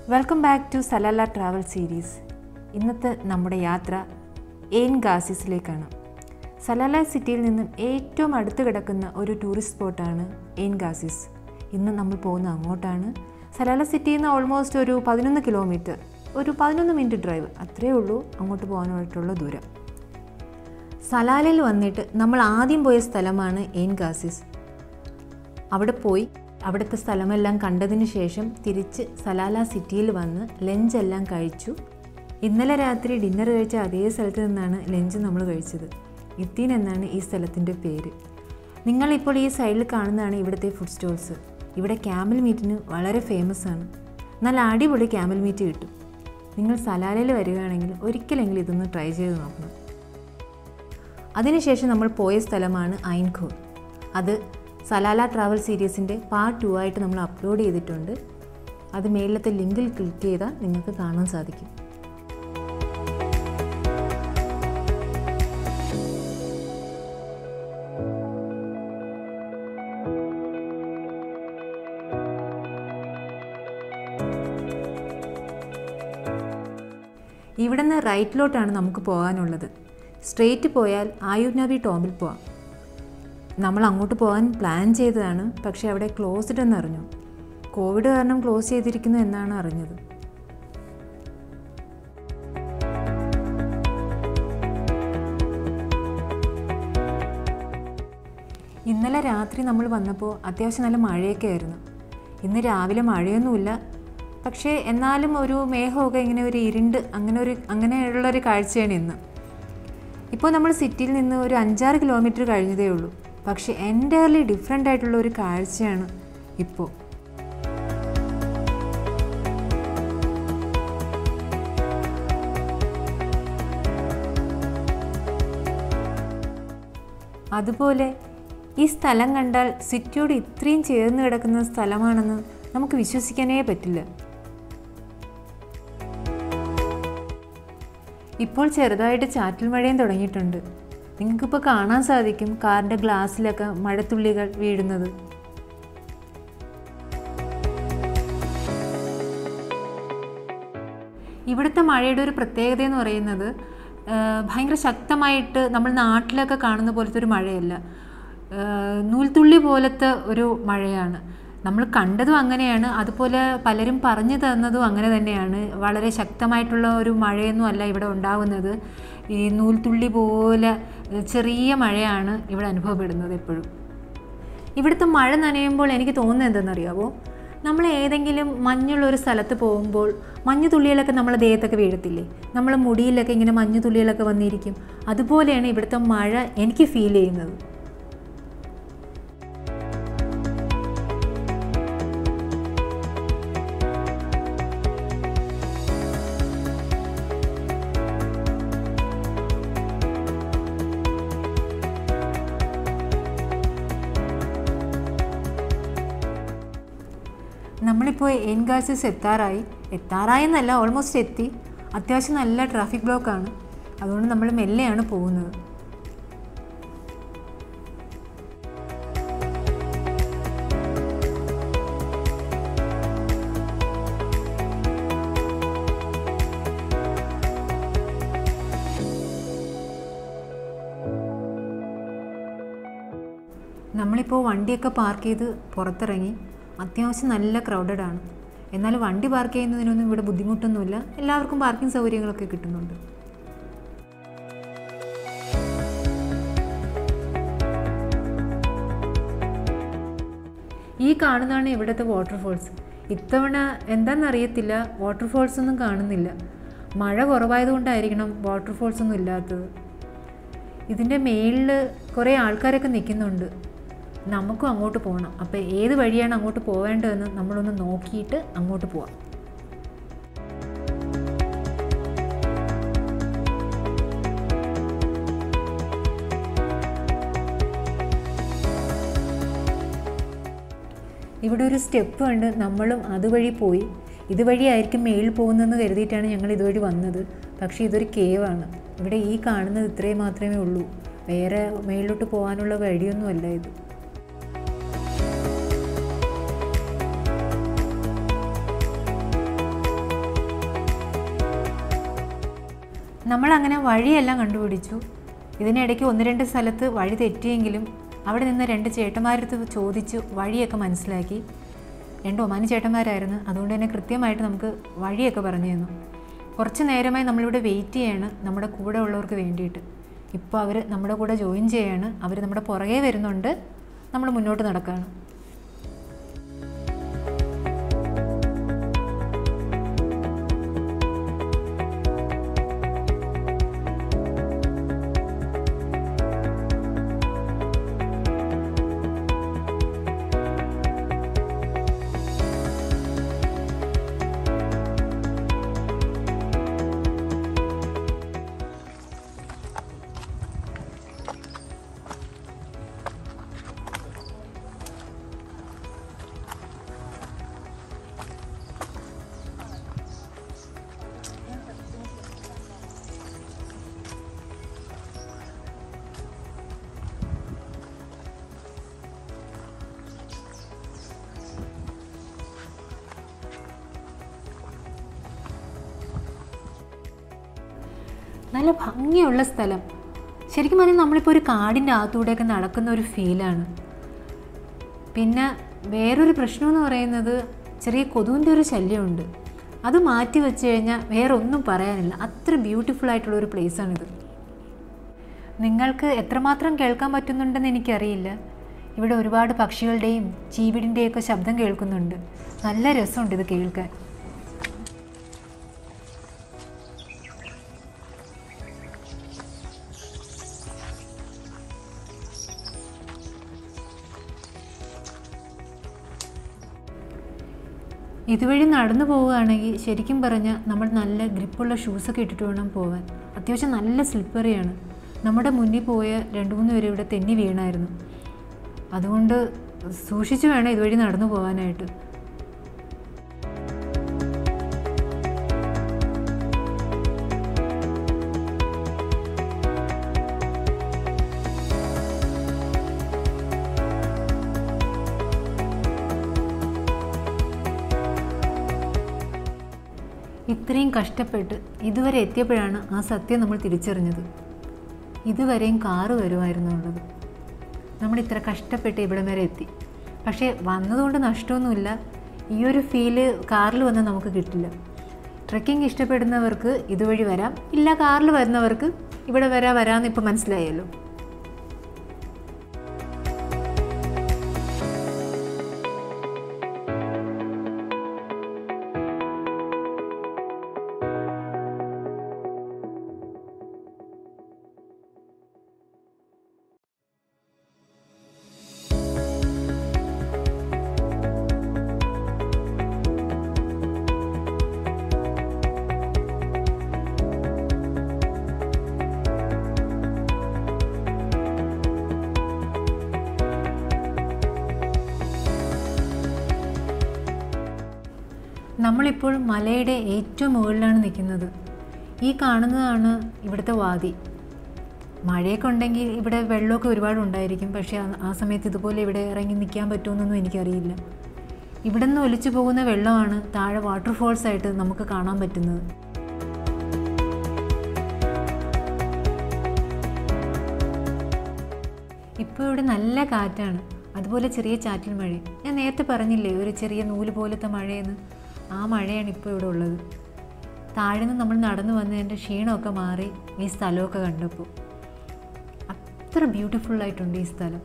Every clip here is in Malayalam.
welcome back to Salalah travel series ഇന്നത്തെ നമ്മുടെ യാത്ര എയിൻ ഗാസിസിലേക്കാണ് സലാല സിറ്റിയിൽ നിന്നും ഏറ്റവും അടുത്ത് കിടക്കുന്ന ഒരു ടൂറിസ്റ്റ് സ്പോട്ടാണ് എയിൻ ഗാസിസ് ഇന്ന് നമ്മൾ പോകുന്ന അങ്ങോട്ടാണ് സലാല സിറ്റിയിൽ നിന്ന് ഓൾമോസ്റ്റ് ഒരു പതിനൊന്ന് കിലോമീറ്റർ ഒരു പതിനൊന്ന് മിനിറ്റ് ഡ്രൈവ് അത്രയേ ഉള്ളൂ അങ്ങോട്ട് പോകാനായിട്ടുള്ള ദൂരം സലാലയിൽ വന്നിട്ട് നമ്മൾ ആദ്യം പോയ സ്ഥലമാണ് എയിൻ ഗാസിസ് അവിടെ പോയി അവിടുത്തെ സ്ഥലമെല്ലാം കണ്ടതിന് ശേഷം തിരിച്ച് സലാല സിറ്റിയിൽ വന്ന് ലഞ്ച് എല്ലാം കഴിച്ചു ഇന്നലെ രാത്രി ഡിന്നർ കഴിച്ച അതേ സ്ഥലത്ത് നിന്നാണ് ലഞ്ച് നമ്മൾ കഴിച്ചത് ഇത്തീൻ എന്നാണ് ഈ സ്ഥലത്തിൻ്റെ പേര് നിങ്ങളിപ്പോൾ ഈ സൈഡിൽ കാണുന്നതാണ് ഇവിടുത്തെ ഫുഡ് സ്റ്റോൾസ് ഇവിടെ ക്യാമൽ മീറ്റിന് വളരെ ഫേമസ് ആണ് നല്ല അടിപൊളി ക്യാമൽ മീറ്റ് കിട്ടും നിങ്ങൾ സലാലയിൽ വരികയാണെങ്കിൽ ഒരിക്കലെങ്കിലും ഇതൊന്ന് ട്രൈ ചെയ്ത് നോക്കണം അതിനുശേഷം നമ്മൾ പോയ സ്ഥലമാണ് ഐൻഖോർ അത് സലാല ട്രാവൽ സീരീസിൻ്റെ പാർട്ട് ടു ആയിട്ട് നമ്മൾ അപ്ലോഡ് ചെയ്തിട്ടുണ്ട് അത് മേളിലത്തെ ലിങ്കിൽ ക്ലിക്ക് ചെയ്താൽ നിങ്ങൾക്ക് കാണാൻ സാധിക്കും ഇവിടുന്ന് റൈറ്റിലോട്ടാണ് നമുക്ക് പോകാനുള്ളത് സ്ട്രെയിറ്റ് പോയാൽ ആയുർ നബി ടോമിൽ പോവാം നമ്മൾ അങ്ങോട്ട് പോകാൻ പ്ലാൻ ചെയ്തതാണ് പക്ഷേ അവിടെ ക്ലോസ്ഡ് എന്നറിഞ്ഞു കോവിഡ് കാരണം ക്ലോസ് ചെയ്തിരിക്കുന്നു എന്നാണ് അറിഞ്ഞത് ഇന്നലെ രാത്രി നമ്മൾ വന്നപ്പോൾ അത്യാവശ്യം നല്ല മഴയൊക്കെ ആയിരുന്നു ഇന്ന് രാവിലെ മഴയൊന്നുമില്ല പക്ഷേ എന്നാലും ഒരു മേഘമൊക്കെ ഇങ്ങനെ ഒരു ഇരുണ്ട് അങ്ങനെ ഒരു അങ്ങനെയുള്ളൊരു കാഴ്ചയാണ് ഇന്ന് ഇപ്പോൾ നമ്മൾ സിറ്റിയിൽ നിന്ന് ഒരു അഞ്ചാറ് കിലോമീറ്റർ കഴിഞ്ഞതേ ഉള്ളൂ പക്ഷേ എൻറ്റയർലി ഡിഫറെൻ്റ് ആയിട്ടുള്ള ഒരു കാഴ്ചയാണ് ഇപ്പോൾ അതുപോലെ ഈ സ്ഥലം കണ്ടാൽ സിറ്റിയോട് ഇത്രയും ചേർന്ന് കിടക്കുന്ന സ്ഥലമാണെന്ന് നമുക്ക് വിശ്വസിക്കാനേ പറ്റില്ല ഇപ്പോൾ ചെറുതായിട്ട് ചാറ്റൽ മഴയും തുടങ്ങിയിട്ടുണ്ട് നിങ്ങൾക്കിപ്പോൾ കാണാൻ സാധിക്കും കാറിൻ്റെ ഗ്ലാസ്സിലൊക്കെ മഴത്തുള്ളികൾ വീഴുന്നത് ഇവിടുത്തെ മഴയുടെ ഒരു പ്രത്യേകത എന്ന് പറയുന്നത് ഭയങ്കര ശക്തമായിട്ട് നമ്മൾ നാട്ടിലൊക്കെ കാണുന്ന പോലത്തെ ഒരു മഴയല്ല നൂൽത്തുള്ളി പോലത്തെ ഒരു മഴയാണ് നമ്മൾ കണ്ടതും അങ്ങനെയാണ് അതുപോലെ പലരും പറഞ്ഞു തന്നതും അങ്ങനെ തന്നെയാണ് വളരെ ശക്തമായിട്ടുള്ള ഒരു മഴയൊന്നും അല്ല ഇവിടെ ഉണ്ടാകുന്നത് ഈ നൂൽത്തുള്ളി പോലെ ചെറിയ മഴയാണ് ഇവിടെ അനുഭവപ്പെടുന്നത് എപ്പോഴും ഇവിടുത്തെ മഴ നനയുമ്പോൾ എനിക്ക് തോന്നുന്നത് എന്തെന്നറിയാവോ നമ്മൾ ഏതെങ്കിലും മഞ്ഞുള്ള ഒരു സ്ഥലത്ത് പോകുമ്പോൾ മഞ്ഞു തുള്ളികളൊക്കെ നമ്മളെ ദേഹത്തൊക്കെ വീഴത്തില്ലേ നമ്മളെ മുടിയിലൊക്കെ ഇങ്ങനെ മഞ്ഞു തുള്ളികളൊക്കെ വന്നിരിക്കും അതുപോലെയാണ് ഇവിടുത്തെ മഴ എനിക്ക് ഫീൽ ചെയ്യുന്നത് നമ്മളിപ്പോൾ എൻഗാസിസ് എത്താറായി എത്താറായി എന്നല്ല ഓൾമോസ്റ്റ് എത്തി അത്യാവശ്യം നല്ല ട്രാഫിക് ബ്ലോക്കാണ് അതുകൊണ്ട് നമ്മൾ മെല്ലെയാണ് പോകുന്നത് നമ്മളിപ്പോൾ വണ്ടിയൊക്കെ പാർക്ക് ചെയ്ത് പുറത്തിറങ്ങി അത്യാവശ്യം നല്ല ക്രൗഡഡ് ആണ് എന്നാൽ വണ്ടി പാർക്ക് ചെയ്യുന്നതിനൊന്നും ഇവിടെ ബുദ്ധിമുട്ടൊന്നുമില്ല എല്ലാവർക്കും പാർക്കിംഗ് സൗകര്യങ്ങളൊക്കെ കിട്ടുന്നുണ്ട് ഈ കാണുന്നതാണ് ഇവിടുത്തെ വാട്ടർഫോൾസ് ഇത്തവണ എന്താണെന്നറിയത്തില്ല വാട്ടർഫോൾസ് ഒന്നും കാണുന്നില്ല മഴ കുറവായതുകൊണ്ടായിരിക്കണം വാട്ടർഫോൾസ് ഒന്നും ഇല്ലാത്തത് ഇതിൻ്റെ മേളിൽ കുറേ ആൾക്കാരൊക്കെ നിൽക്കുന്നുണ്ട് നമുക്കും അങ്ങോട്ട് പോകണം അപ്പോൾ ഏത് വഴിയാണ് അങ്ങോട്ട് പോവേണ്ടതെന്ന് നമ്മളൊന്ന് നോക്കിയിട്ട് അങ്ങോട്ട് പോവാം ഇവിടെ ഒരു സ്റ്റെപ്പ് ഉണ്ട് നമ്മളും അതുവഴി പോയി ഇതുവഴിയായിരിക്കും മേളിൽ പോകുന്നതെന്ന് കരുതിയിട്ടാണ് ഞങ്ങൾ ഇതുവഴി വന്നത് പക്ഷേ ഇതൊരു കേവാണ് ഇവിടെ ഈ കാണുന്നത് ഇത്രയും മാത്രമേ ഉള്ളൂ വേറെ മേളിലോട്ട് പോകാനുള്ള വഴിയൊന്നുമല്ല ഇത് നമ്മളങ്ങനെ വഴിയെല്ലാം കണ്ടുപിടിച്ചു ഇതിനിടയ്ക്ക് ഒന്ന് രണ്ട് സ്ഥലത്ത് വഴി തെറ്റിയെങ്കിലും അവിടെ നിന്ന് രണ്ട് ചേട്ടന്മാരടുത്ത് ചോദിച്ച് വഴിയൊക്കെ മനസ്സിലാക്കി രണ്ട് ഒമാനി ചേട്ടന്മാരായിരുന്നു അതുകൊണ്ട് തന്നെ കൃത്യമായിട്ട് നമുക്ക് വഴിയൊക്കെ പറഞ്ഞു തന്നു കുറച്ച് നേരമായി നമ്മളിവിടെ വെയിറ്റ് ചെയ്യാണ് നമ്മുടെ കൂടെ ഉള്ളവർക്ക് വേണ്ടിയിട്ട് ഇപ്പോൾ അവർ നമ്മുടെ കൂടെ ജോയിൻ ചെയ്യാണ് അവർ നമ്മുടെ പുറകെ വരുന്നുണ്ട് നമ്മൾ മുന്നോട്ട് നടക്കുകയാണ് നല്ല ഭംഗിയുള്ള സ്ഥലം ശരിക്കും പറഞ്ഞാൽ നമ്മളിപ്പോൾ ഒരു കാടിൻ്റെ അകത്തൂടെയൊക്കെ നടക്കുന്ന ഒരു ഫീലാണ് പിന്നെ വേറൊരു പ്രശ്നമെന്ന് പറയുന്നത് ചെറിയ കൊതുവിൻ്റെ ഒരു ശല്യമുണ്ട് അത് മാറ്റി വെച്ച് കഴിഞ്ഞാൽ വേറെ ഒന്നും പറയാനില്ല അത്ര ബ്യൂട്ടിഫുൾ ആയിട്ടുള്ള ഒരു പ്ലേസാണിത് നിങ്ങൾക്ക് എത്രമാത്രം കേൾക്കാൻ പറ്റുന്നുണ്ടെന്ന് എനിക്കറിയില്ല ഇവിടെ ഒരുപാട് പക്ഷികളുടെയും ചീവിടിൻ്റെയൊക്കെ ശബ്ദം കേൾക്കുന്നുണ്ട് നല്ല രസമുണ്ട് ഇത് കേൾക്കാൻ ഇതുവഴി നടന്നു പോവുകയാണെങ്കിൽ ശരിക്കും പറഞ്ഞാൽ നമ്മൾ നല്ല ഗ്രിപ്പുള്ള ഷൂസൊക്കെ ഇട്ടിട്ട് വേണം പോകാൻ അത്യാവശ്യം നല്ല സ്ലിപ്പറിയാണ് നമ്മുടെ മുന്നിൽ പോയ രണ്ട് മൂന്ന് പേര് ഇവിടെ തെന്നി വീണായിരുന്നു അതുകൊണ്ട് സൂക്ഷിച്ചു വേണം ഇതുവഴി നടന്നു പോകാനായിട്ട് ഇത്രയും കഷ്ടപ്പെട്ട് ഇതുവരെ എത്തിയപ്പോഴാണ് ആ സത്യം നമ്മൾ തിരിച്ചറിഞ്ഞത് ഇതുവരെയും കാറ് വരുമായിരുന്നുള്ളത് നമ്മൾ ഇത്ര കഷ്ടപ്പെട്ട് ഇവിടം വരെ എത്തി പക്ഷേ വന്നതുകൊണ്ട് നഷ്ടമൊന്നുമില്ല ഈ ഒരു ഫീല് കാറിൽ വന്ന് നമുക്ക് കിട്ടില്ല ട്രെക്കിംഗ് ഇഷ്ടപ്പെടുന്നവർക്ക് ഇതുവഴി വരാം ഇല്ല കാറിൽ വരുന്നവർക്ക് ഇവിടെ വരാ വരാമെന്ന് ഇപ്പോൾ മനസ്സിലായല്ലോ നമ്മളിപ്പോൾ മലയുടെ ഏറ്റവും മുകളിലാണ് നിൽക്കുന്നത് ഈ കാണുന്നതാണ് ഇവിടുത്തെ വാതി മഴയൊക്കെ ഉണ്ടെങ്കിൽ ഇവിടെ വെള്ളമൊക്കെ ഒരുപാട് ഉണ്ടായിരിക്കും പക്ഷേ ആ- ആ സമയത്ത് ഇതുപോലെ ഇവിടെ ഇറങ്ങി നിൽക്കാൻ പറ്റുമെന്നൊന്നും എനിക്കറിയില്ല ഇവിടെ നിന്ന് ഒലിച്ചു പോകുന്ന വെള്ളമാണ് താഴെ വാട്ടർഫോൾസ് ആയിട്ട് നമുക്ക് കാണാൻ പറ്റുന്നത് ഇപ്പോൾ ഇവിടെ നല്ല കാറ്റാണ് അതുപോലെ ചെറിയ ചാറ്റൽ മഴ ഞാൻ നേരത്തെ പറഞ്ഞില്ലേ ഒരു ചെറിയ നൂല് പോലത്തെ മഴയെന്ന് ആ മഴയാണ് ഇപ്പോൾ ഇവിടെ ഉള്ളത് താഴെ നിന്ന് നമ്മൾ നടന്നു വന്നതിൻ്റെ ക്ഷീണമൊക്കെ മാറി ഈ സ്ഥലമൊക്കെ കണ്ടപ്പോൾ അത്ര ബ്യൂട്ടിഫുൾ ആയിട്ടുണ്ട് ഈ സ്ഥലം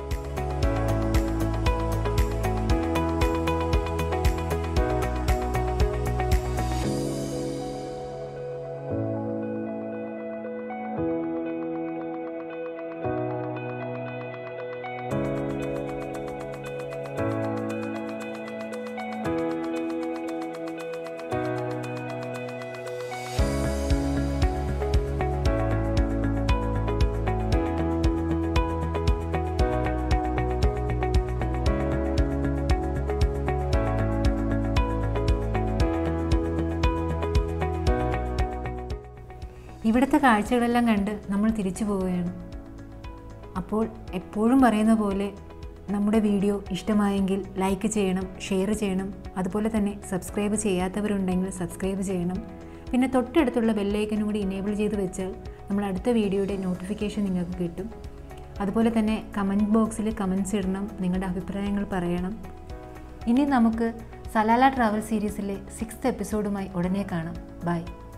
ഇവിടുത്തെ കാഴ്ചകളെല്ലാം കണ്ട് നമ്മൾ തിരിച്ചു പോവുകയാണ് അപ്പോൾ എപ്പോഴും പറയുന്ന പോലെ നമ്മുടെ വീഡിയോ ഇഷ്ടമായെങ്കിൽ ലൈക്ക് ചെയ്യണം ഷെയർ ചെയ്യണം അതുപോലെ തന്നെ സബ്സ്ക്രൈബ് ചെയ്യാത്തവരുണ്ടെങ്കിൽ സബ്സ്ക്രൈബ് ചെയ്യണം പിന്നെ തൊട്ടടുത്തുള്ള ബെല്ലൈക്കനും കൂടി ഇനേബിൾ ചെയ്ത് വെച്ചാൽ നമ്മൾ അടുത്ത വീഡിയോയുടെ നോട്ടിഫിക്കേഷൻ നിങ്ങൾക്ക് കിട്ടും അതുപോലെ തന്നെ കമൻറ്റ് ബോക്സിൽ കമൻസ് ഇടണം നിങ്ങളുടെ അഭിപ്രായങ്ങൾ പറയണം ഇനി നമുക്ക് സലാല ട്രാവൽ സീരീസിലെ സിക്സ്ത് എപ്പിസോഡുമായി ഉടനെ കാണാം ബൈ